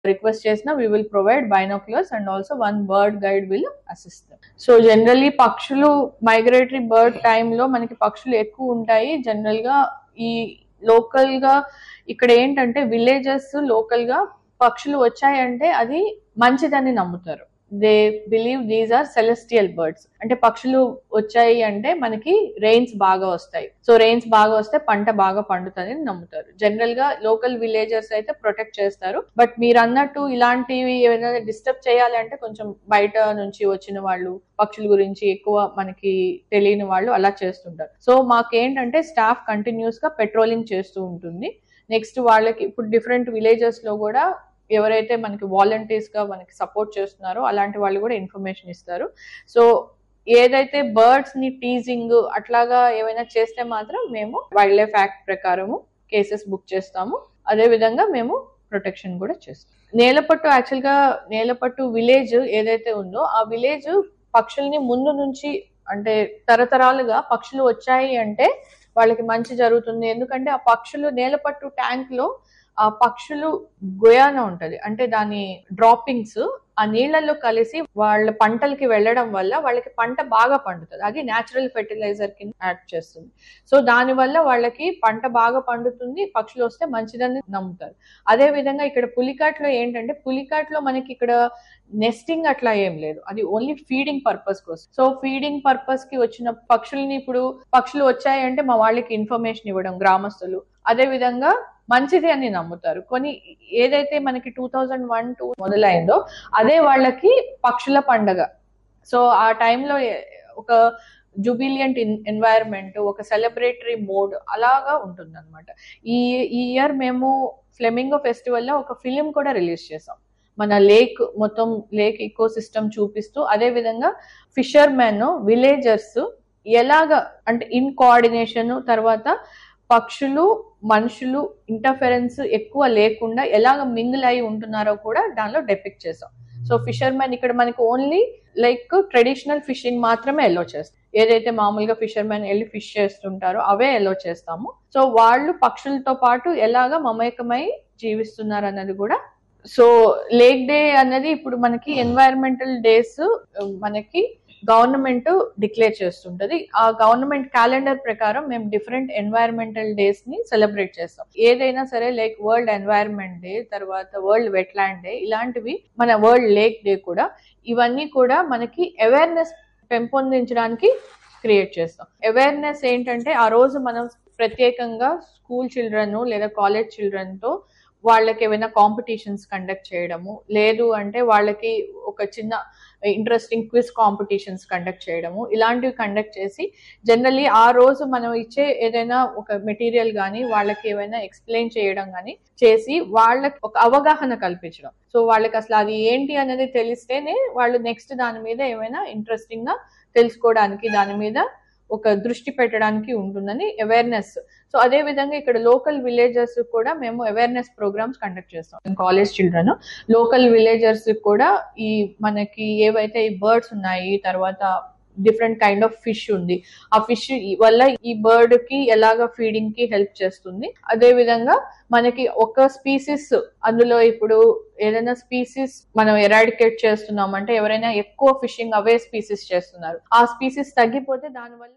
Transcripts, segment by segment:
request చేసినా we will provide binoculars and also one bird guide will assist so generally పక్షులు migratory bird టైంలో మనకి పక్షులు ఎక్కువ ఉంటాయి జనరల్ గా ఈ లోకల్ గా ఇక్కడ ఏంటంటే విలేజెస్ లోకల్ గా పక్షులు వచ్చాయంటే అది మంచిదని నమ్ముతారు they believe these are celestial birds అంటే పక్షులు వచ్చాయి అంటే మనకి రెయిన్స్ బాగా వస్తాయి సో రెయిన్స్ బాగా వస్తే పంట బాగా పండుతుంది అని నమ్ముతారు జనరల్ గా లోకల్ విలేజర్స్ అయితే ప్రొటెక్ట్ చేస్తారు బట్ మీరు అన్నట్టు ఇలాంటివి ఏమైనా డిస్టర్బ్ చేయాలంటే కొంచెం బయట నుంచి వచ్చిన వాళ్ళు పక్షుల గురించి ఎక్కువ మనకి తెలియని వాళ్ళు అలా చేస్తుంటారు సో మాకేంటంటే స్టాఫ్ కంటిన్యూస్ గా పెట్రోలింగ్ చేస్తూ ఉంటుంది నెక్స్ట్ వాళ్ళకి ఇప్పుడు డిఫరెంట్ విలేజెస్ లో కూడా ఎవరైతే మనకి వాలంటీర్స్ గా మనకి సపోర్ట్ చేస్తున్నారో అలాంటి వాళ్ళు కూడా ఇన్ఫర్మేషన్ ఇస్తారు సో ఏదైతే బర్డ్స్ ని టీజింగ్ అట్లాగా ఏమైనా చేస్తే మాత్రం మేము వైల్డ్ లైఫ్ యాక్ట్ ప్రకారము కేసెస్ బుక్ చేస్తాము అదే విధంగా మేము ప్రొటెక్షన్ కూడా చేస్తాం నేలపట్టు యాక్చువల్ గా నేలపట్టు విలేజ్ ఏదైతే ఉందో ఆ విలేజ్ పక్షుల్ని ముందు నుంచి అంటే తరతరాలుగా పక్షులు వచ్చాయి అంటే వాళ్ళకి మంచి జరుగుతుంది ఎందుకంటే ఆ పక్షులు నేలపట్టు ట్యాంక్ లో ఆ పక్షులు గొయాన ఉంటది అంటే దాని డ్రాపింగ్స్ ఆ నీళ్లలో కలిసి వాళ్ళ పంటలకి వెళ్ళడం వల్ల వాళ్ళకి పంట బాగా పండుతుంది అది న్యాచురల్ ఫెర్టిలైజర్ కింద యాడ్ చేస్తుంది సో దాని వల్ల వాళ్ళకి పంట బాగా పండుతుంది పక్షులు వస్తే మంచిదని నమ్ముతారు అదే విధంగా ఇక్కడ పులికాట్లో ఏంటంటే పులికాట్లో మనకి ఇక్కడ నెస్టింగ్ అట్లా ఏం లేదు అది ఓన్లీ ఫీడింగ్ పర్పస్ కోసం సో ఫీడింగ్ పర్పస్ కి వచ్చిన పక్షుల్ని ఇప్పుడు పక్షులు వచ్చాయంటే మా వాళ్ళకి ఇన్ఫర్మేషన్ ఇవ్వడం గ్రామస్తులు అదే విధంగా మంచిది అని నమ్ముతారు కొన్ని ఏదైతే మనకి టూ థౌజండ్ వన్ టూ మొదలైందో అదే వాళ్ళకి పక్షుల పండగ సో ఆ టైంలో ఒక జుబిలియంట్ ఎన్వైరన్మెంట్ ఒక సెలబ్రేటరీ మోడ్ అలాగా ఉంటుంది అనమాట ఈ ఈ ఇయర్ మేము ఫ్లెమింగో ఫెస్టివల్ లో ఒక ఫిలిం కూడా రిలీజ్ చేసాం మన లేక్ మొత్తం లేక్ ఈకో సిస్టమ్ చూపిస్తూ అదే విధంగా ఫిషర్ మెన్ విలేజర్స్ ఎలాగ అంటే ఇన్ కోఆర్డినేషన్ తర్వాత పక్షులు మనుషులు ఇంటర్ఫెరెన్స్ ఎక్కువ లేకుండా ఎలాగ మింగిల్ అయి ఉంటున్నారో కూడా దానిలో డెపిక్ట్ చేసాం సో ఫిషర్ మ్యాన్ ఇక్కడ మనకి ఓన్లీ లైక్ ట్రెడిషనల్ ఫిషింగ్ మాత్రమే ఎల్లో చేస్తాం ఏదైతే మామూలుగా ఫిషర్ మ్యాన్ వెళ్ళి ఫిష్ చేస్తుంటారో అవే ఎల్లో చేస్తాము సో వాళ్ళు పక్షులతో పాటు ఎలాగ మమేకమై జీవిస్తున్నారు అన్నది కూడా సో లేక్ డే అన్నది ఇప్పుడు మనకి ఎన్వైరన్మెంటల్ డేస్ మనకి గవర్నమెంట్ డిక్లేర్ చేస్తుంటది ఆ గవర్నమెంట్ క్యాలెండర్ ప్రకారం మేము డిఫరెంట్ ఎన్వైరన్మెంటల్ డేస్ ని సెలబ్రేట్ చేస్తాం ఏదైనా సరే లైక్ వరల్డ్ ఎన్వైరన్మెంట్ డే తర్వాత వరల్డ్ వెట్లాండ్ డే ఇలాంటివి మన వరల్డ్ లేక్ డే కూడా ఇవన్నీ కూడా మనకి అవేర్నెస్ పెంపొందించడానికి క్రియేట్ చేస్తాం అవేర్నెస్ ఏంటంటే ఆ రోజు మనం ప్రత్యేకంగా స్కూల్ చిల్డ్రన్ లేదా కాలేజ్ చిల్డ్రన్ తో వాళ్ళకి ఏమైనా కాంపిటీషన్స్ కండక్ట్ చేయడము లేదు అంటే వాళ్ళకి ఒక చిన్న ఇంట్రెస్టింగ్ క్విజ్ కాంపిటీషన్స్ కండక్ట్ చేయడము ఇలాంటివి కండక్ట్ చేసి జనరల్లీ ఆ రోజు మనం ఇచ్చే ఏదైనా ఒక మెటీరియల్ కానీ వాళ్ళకి ఏమైనా ఎక్స్ప్లెయిన్ చేయడం కానీ చేసి వాళ్ళకి ఒక అవగాహన కల్పించడం సో వాళ్ళకి అసలు అది ఏంటి అనేది తెలిస్తేనే వాళ్ళు నెక్స్ట్ దాని మీద ఏమైనా ఇంట్రెస్టింగ్ గా తెలుసుకోవడానికి దాని మీద ఒక దృష్టి పెట్టడానికి ఉంటుందని అవేర్నెస్ సో అదే విధంగా ఇక్కడ లోకల్ విలేజర్స్ కూడా మేము అవేర్నెస్ ప్రోగ్రామ్స్ కండక్ట్ చేస్తాం కాలేజ్ చిల్డ్రన్ లోకల్ విలేజర్స్ కూడా ఈ మనకి ఏవైతే ఈ బర్డ్స్ ఉన్నాయి తర్వాత డిఫరెంట్ కైండ్ ఆఫ్ ఫిష్ ఉంది ఆ ఫిష్ వల్ల ఈ బర్డ్ కి ఎలాగ ఫీడింగ్ కి హెల్ప్ చేస్తుంది అదే విధంగా మనకి ఒక స్పీసీస్ అందులో ఇప్పుడు ఏదైనా స్పీసీస్ మనం ఎరాడికేట్ చేస్తున్నాం అంటే ఎవరైనా ఎక్కువ ఫిషింగ్ అవే స్పీసీస్ చేస్తున్నారు ఆ స్పీసీస్ తగ్గిపోతే దానివల్ల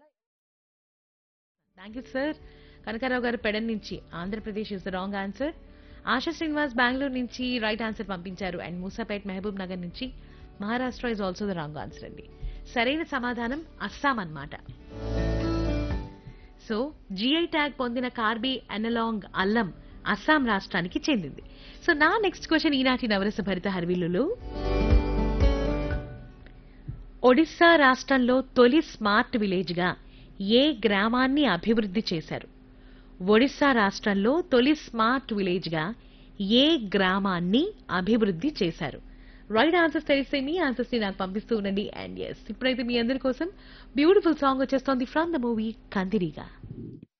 థ్యాంక్ యూ సార్ కనకారావు గారు పెడన్ నుంచి Andhra Pradesh is the wrong answer Asha Srinivas Bengaluru నుంచి రైట్ ఆన్సర్ పంపించారు అండ్ మూసాపేట్ మహబూబ్ నగర్ నుంచి Maharashtra is also the wrong answer అండి సరైన సమాధానం అస్సాం అన్నమాట సో జిఐ ట్యాగ్ పొందిన కార్బీ అనలాంగ్ అల్లం అస్సాం రాష్ట్రానికి చెందింది సో నా నెక్స్ట్ క్వశ్చన్ ఈనాటి నవరస భరిత హర్విల్లులో ఒడిస్సా రాష్ట్రంలో తొలి స్మార్ట్ విలేజ్గా ఏ గ్రామాన్ని అభివృద్ధి చేశారు ఒడిస్సా రాష్ట్రంలో తొలి స్మార్ట్ విలేజ్గా ఏ గ్రామాన్ని అభివృద్ధి చేశారు రైట్ ఆన్సర్స్ తెలిస్తే మీ ఆన్సర్స్ ని నాకు పంపిస్తూ ఉండండి అండ్ ఎస్ ఇప్పుడైతే మీ అందరి కోసం బ్యూటిఫుల్ సాంగ్ వచ్చేస్తోంది ఫ్రమ్ ద మూవీ కందిరిగా